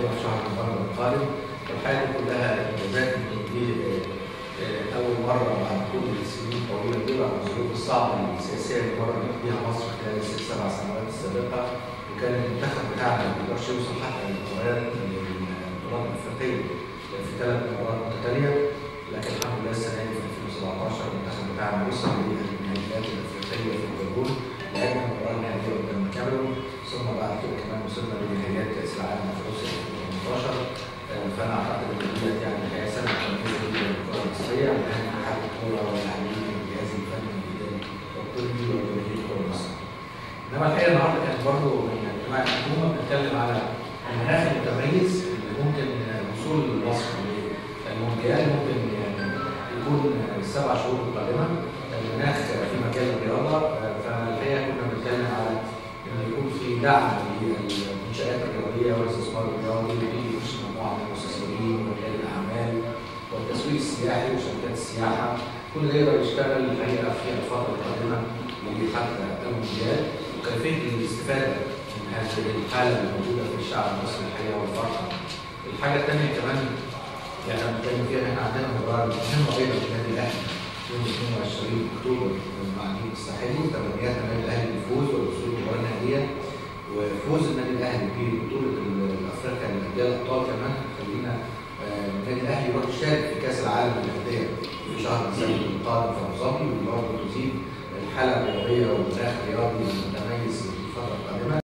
هيبقى في شهر نوفمبر القادم والحقيقه دي كلها انجازات يمكن دي آه، آه، اول مره بعد كل السنين الطويله دي رغم الظروف الصعبه السياسيه اللي مرت بيها مصر خلال الست سبع سنوات السابقه وكان المنتخب بتاعنا ما بيقدرش يوصل حتى للمباريات البطولات الافريقيه في ثلاث مباريات متتاليه لكن الحمد لله السنه دي في 2017 المنتخب بتاعنا وصل للنهائيات الافريقيه في الجابون لعبنا المباراه النهائيه قدام الكاميرون ثم بعد كده كمان وصلنا لنهائيات كاس العالم في روسيا في 2018 آه، فانا اعتقد ان ديت يعني الحقيقه سنه مميزه جدا للكره المصريه من ناحيه اتحاد الكوره واللاعبين والجهاز الفني والاداري والطبي وجماهير الكره المصريه. انما الحقيقه النهارده كانت برضه يعني جماعه الحكومه بنتكلم على المناخ المتميز اللي ممكن وصول مصر للمونديال ممكن يعني يكون السبع شهور القادمه المناخ في مجال الرياضه آه، فالحقيقه كنا بنتكلم على ان يكون في دعم للمنشات الرياضيه والاستثمار الرياضي وفي مجموعه من المستثمرين ورجال الاعمال والتسويق السياحي وشركات السياحه كل ده يقدر يشتغل الحقيقه في الفتره القادمه لحتى المونديال وكيفيه الاستفاده من هذه الحاله الموجوده في الشعب المصري الحقيقه والفرحه. الحاجه الثانيه كمان يعني انا بتكلم فيها احنا عندنا مباراه مهمه ايضا في النادي الاهلي يوم 22 اكتوبر مع النادي الساحلي وتمنيات النادي الاهلي بالفوز والوصول للمباراه النهائيه وفوز النادي الاهلي ببطوله افريقيا للانديه الابطال كمان خلينا آه، النادي الاهلي يروح يشارك في كاس العالم للانديه في شهر ديسمبر القادم في ابو ظبي وبرضه تزيد الحاله الرياضيه والمناخ الرياضي المتميز في الفتره القادمه